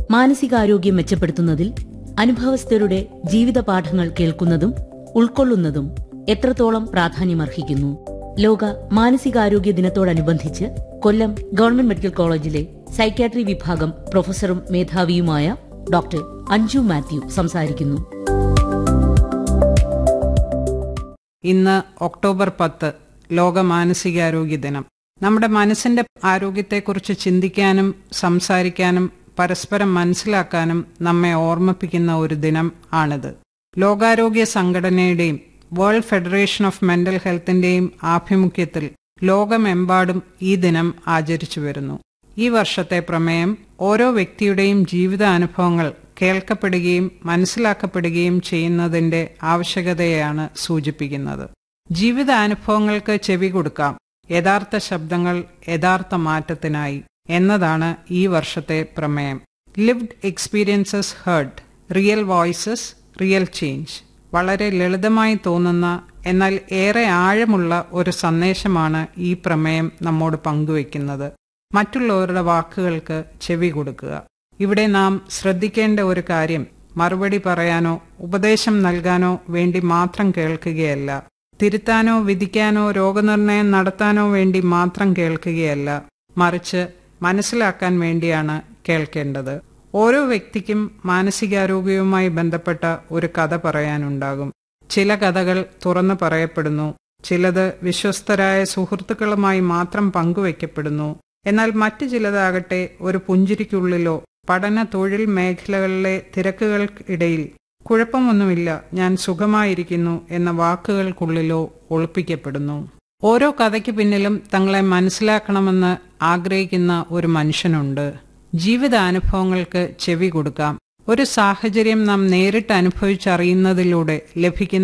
മാനസികാരോഗ്യം മെച്ചപ്പെടുത്തുന്നതിൽ അനുഭവസ്ഥരുടെ ജീവിത പാഠങ്ങൾ കേൾക്കുന്നതും ഉൾക്കൊള്ളുന്നതും എത്രത്തോളം പ്രാധാന്യമർഹിക്കുന്നു ലോക മാനസികാരോഗ്യ ദിനത്തോടനുബന്ധിച്ച് കൊല്ലം ഗവൺമെന്റ് മെഡിക്കൽ കോളേജിലെ സൈക്യാട്രി വിഭാഗം പ്രൊഫസറും മേധാവിയുമായ ഡോക്ടർ അഞ്ജു മാത്യു സംസാരിക്കുന്നു ഇന്ന് ഒക്ടോബർ പത്ത് ലോക മാനസികാരോഗ്യ ദിനം നമ്മുടെ മനസ്സിന്റെ ആരോഗ്യത്തെക്കുറിച്ച് ചിന്തിക്കാനും സംസാരിക്കാനും പരസ്പരം മനസ്സിലാക്കാനും നമ്മെ ഓർമ്മിപ്പിക്കുന്ന ഒരു ദിനം ആണിത് ലോകാരോഗ്യ സംഘടനയുടെയും വേൾഡ് ഫെഡറേഷൻ ഓഫ് മെന്റൽ ഹെൽത്തിന്റെയും ആഭിമുഖ്യത്തിൽ ലോകമെമ്പാടും ഈ ദിനം ആചരിച്ചു വരുന്നു ഈ വർഷത്തെ പ്രമേയം ഓരോ വ്യക്തിയുടെയും ജീവിതാനുഭവങ്ങൾ കേൾക്കപ്പെടുകയും മനസ്സിലാക്കപ്പെടുകയും ചെയ്യുന്നതിന്റെ ആവശ്യകതയെയാണ് സൂചിപ്പിക്കുന്നത് ജീവിതാനുഭവങ്ങൾക്ക് ചെവി കൊടുക്കാം യഥാർത്ഥ ശബ്ദങ്ങൾ യഥാർത്ഥ മാറ്റത്തിനായി എന്നതാണ് ഈ വർഷത്തെ പ്രമേയം lived experiences heard real voices real change വളരെ ലളിതമായി തോന്നുന്ന എന്നാൽ ഏറെ ആഴമുള്ള ഒരു സന്ദേശമാണ് ഈ പ്രമേയം നമ്മോട് പങ്കുവെക്കുന്നത് മറ്റുള്ളവരുടെ വാക്കുകൾക്ക് ചെവി കൊടുക്കുക ഇവിടെ നാം ശ്രദ്ധിക്കേണ്ട ഒരു കാര്യം മറുപടി പറയാനോ ഉപദേശം നൽകാനോ വേണ്ടി മാത്രം കേൾക്കുകയല്ല തിരുത്താനോ വിധിക്കാനോ രോഗനിർണയം നടത്താനോ വേണ്ടി മാത്രം കേൾക്കുകയല്ല മറിച്ച് മനസ്സിലാക്കാൻ വേണ്ടിയാണ് കേൾക്കേണ്ടത് ഓരോ വ്യക്തിക്കും മാനസികാരോഗ്യവുമായി ബന്ധപ്പെട്ട ഒരു കഥ പറയാനുണ്ടാകും ചില കഥകൾ തുറന്നു പറയപ്പെടുന്നു ചിലത് വിശ്വസ്തരായ സുഹൃത്തുക്കളുമായി മാത്രം പങ്കുവയ്ക്കപ്പെടുന്നു എന്നാൽ മറ്റു ചിലതാകട്ടെ ഒരു പുഞ്ചിരിക്കുള്ളിലോ പഠന തൊഴിൽ മേഖലകളിലെ തിരക്കുകൾക്കിടയിൽ കുഴപ്പമൊന്നുമില്ല ഞാൻ സുഖമായിരിക്കുന്നു എന്ന വാക്കുകൾക്കുള്ളിലോ ഒളിപ്പിക്കപ്പെടുന്നു ഓരോ കഥയ്ക്ക് പിന്നിലും തങ്ങളെ മനസ്സിലാക്കണമെന്ന് ആഗ്രഹിക്കുന്ന ഒരു മനുഷ്യനുണ്ട് ജീവിതാനുഭവങ്ങൾക്ക് ചെവി കൊടുക്കാം ഒരു സാഹചര്യം നാം നേരിട്ട് അനുഭവിച്ചറിയുന്നതിലൂടെ ലഭിക്കുന്ന